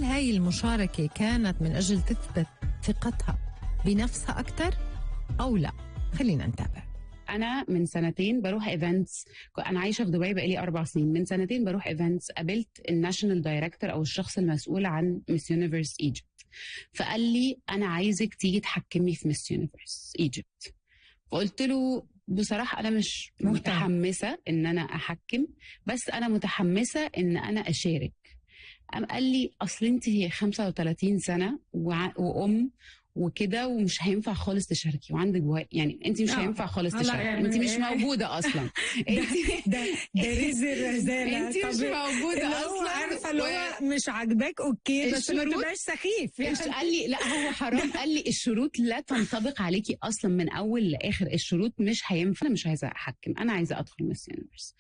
هل هاي المشاركة كانت من أجل تثبت ثقتها بنفسها أكثر أو لا خلينا نتابع انا من سنتين بروح ايفنتس انا عايشه في دبي بقالي اربع سنين من سنتين بروح ايفنتس قابلت الناشونال دايركتور او الشخص المسؤول عن ميس يونيفرس ايجيبت فقال لي انا عايزك تيجي تحكمي في ميس يونيفرس ايجيبت فقلت له بصراحة أنا مش مهتم. متحمسة إن أنا أحكم بس أنا متحمسة إن أنا أشارك قام قال لي أصل أنت 35 سنة وع- وأم وكده ومش هينفع خالص تشاركي وعندك بوا... يعني انت مش آه. هينفع خالص لا، تشاركي يعني انت مش إيه؟ موجوده اصلا انت ده ده رزق الرزالة انت مش طب موجوده اللي هو اصلا عارفه اللي و- هو مش عاجباك اوكي بس ما الشروط- تبقاش سخيف مش قال لي لا هو حرام قال لي الشروط لا تنطبق عليكي اصلا من اول لاخر الشروط مش هينفع انا مش عايزه احكم انا عايزه ادخل ميس يونيفرس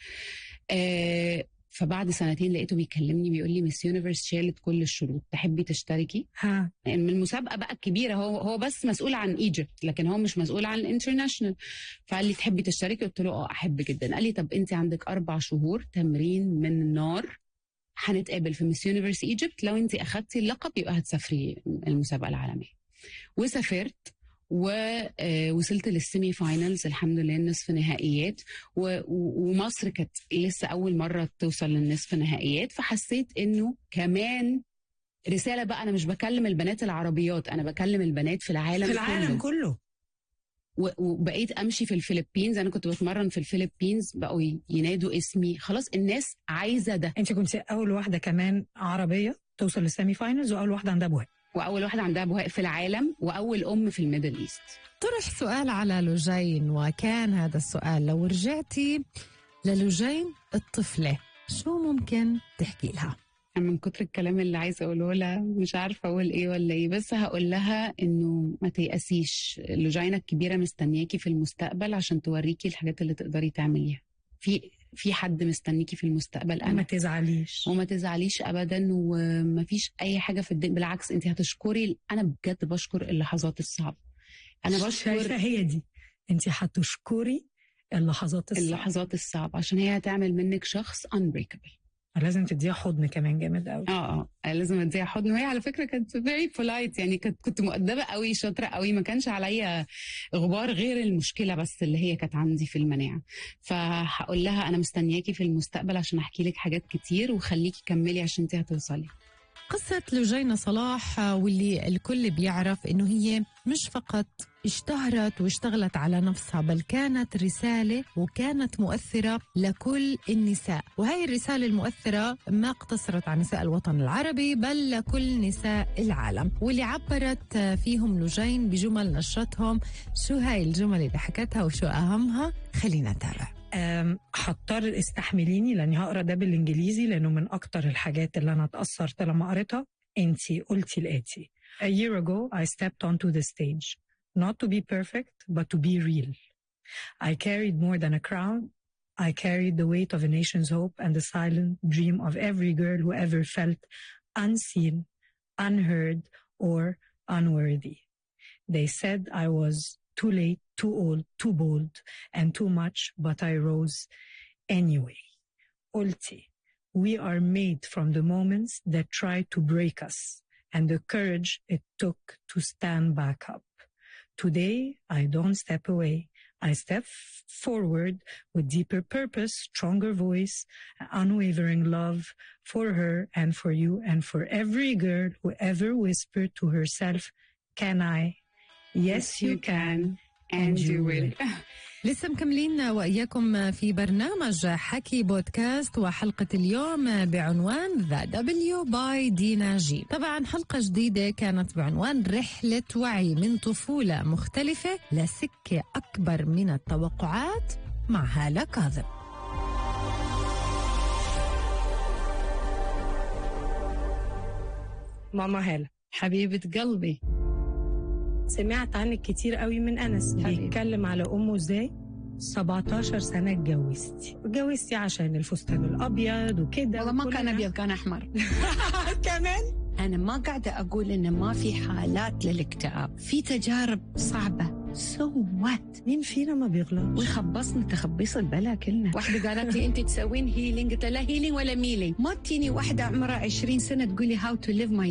آه فبعد سنتين لقيته بيكلمني بيقول لي ميس يونيفرس شالت كل الشروط تحبي تشتركي ها يعني من المسابقه بقى الكبيره هو هو بس مسؤول عن ايجيبت لكن هو مش مسؤول عن الانترناشونال فقال لي تحبي تشتركي قلت له اه احب جدا قال لي طب انت عندك اربع شهور تمرين من النار هنتقابل في ميس يونيفرس ايجيبت لو انت اخدتي اللقب يبقى هتسافري المسابقه العالميه وسافرت ووصلت للسيمي فاينلز الحمد لله النصف نهائيات و- و- ومصر كانت لسه اول مره توصل للنصف نهائيات فحسيت انه كمان رساله بقى انا مش بكلم البنات العربيات انا بكلم البنات في العالم في العالم كله. كله و- وبقيت امشي في الفلبينز انا كنت بتمرن في الفلبينز بقوا ي- ينادوا اسمي خلاص الناس عايزه ده انت كنت اول واحده كمان عربيه توصل للسيمي فاينلز واول واحده عندها بوهاء واول واحده عندها بهاء في العالم واول ام في الميدل ايست طرح سؤال على لوجين وكان هذا السؤال لو رجعتي للوجين الطفله شو ممكن تحكي لها أنا من كتر الكلام اللي عايزه اقوله لها مش عارفه اقول ايه ولا ايه بس هقول لها انه ما تيأسيش اللوجينا الكبيره مستنياكي في المستقبل عشان توريكي الحاجات اللي تقدري تعمليها في في حد مستنيكي في المستقبل ما انا تزعليش وما تزعليش ابدا ومفيش اي حاجه في الدنيا بالعكس انت هتشكري انا بجد بشكر اللحظات الصعبه انا شايفه بشكر هي دي انت هتشكري اللحظات الصعبة اللحظات الصعبه عشان هي هتعمل منك شخص unbreakable لازم تديها حضن كمان جامد قوي اه اه لازم اديها حضن وهي على فكره كانت فيري بولايت يعني كنت كنت مؤدبه قوي شاطره قوي ما كانش عليا غبار غير المشكله بس اللي هي كانت عندي في المناعه فهقول لها انا مستنياكي في المستقبل عشان احكي لك حاجات كتير وخليكي كملي عشان انت هتوصلي قصة لوجينا صلاح واللي الكل بيعرف انه هي مش فقط اشتهرت واشتغلت على نفسها بل كانت رسالة وكانت مؤثرة لكل النساء وهي الرسالة المؤثرة ما اقتصرت عن نساء الوطن العربي بل لكل نساء العالم واللي عبرت فيهم لوجين بجمل نشرتهم شو هاي الجمل اللي حكتها وشو أهمها خلينا نتابع أم، هضطر استحمليني لاني هقرا ده بالانجليزي لانه من اكتر الحاجات اللي انا اتاثرت لما قريتها انتي قلتي الاتي A year ago I stepped onto the stage not to be perfect but to be real I carried more than a crown I carried the weight of a nation's hope and the silent dream of every girl who ever felt unseen unheard or unworthy they said I was too late too old too bold and too much, but I rose anyway. Ulti, we are made from the moments that tried to break us and the courage it took to stand back up. Today, I don't step away. I step f- forward with deeper purpose, stronger voice, unwavering love for her and for you and for every girl who ever whispered to herself, Can I? Yes, you can. and you will لسه مكملين وإياكم في برنامج حكي بودكاست وحلقة اليوم بعنوان ذا دبليو باي دينا جي طبعا حلقة جديدة كانت بعنوان رحلة وعي من طفولة مختلفة لسكة أكبر من التوقعات مع هالة كاظم ماما هالة حبيبه قلبي سمعت عنك كتير قوي من انس حبيبي. بيتكلم على امه ازاي 17 سنة اتجوزتي اتجوزتي عشان الفستان الأبيض وكده والله ما وكل كان ده. ابيض كان احمر كمان انا ما قاعده اقول ان ما في حالات للاكتئاب في تجارب صعبه سو وات مين فينا ما بيغلطش ويخبصنا تخبيص البلا كلنا واحده قالت لي انت تسوين هيلينج قلت لها لا هيلينج ولا ميلينج ما تجيني واحده عمرها 20 سنه تقولي هاو تو ليف ماي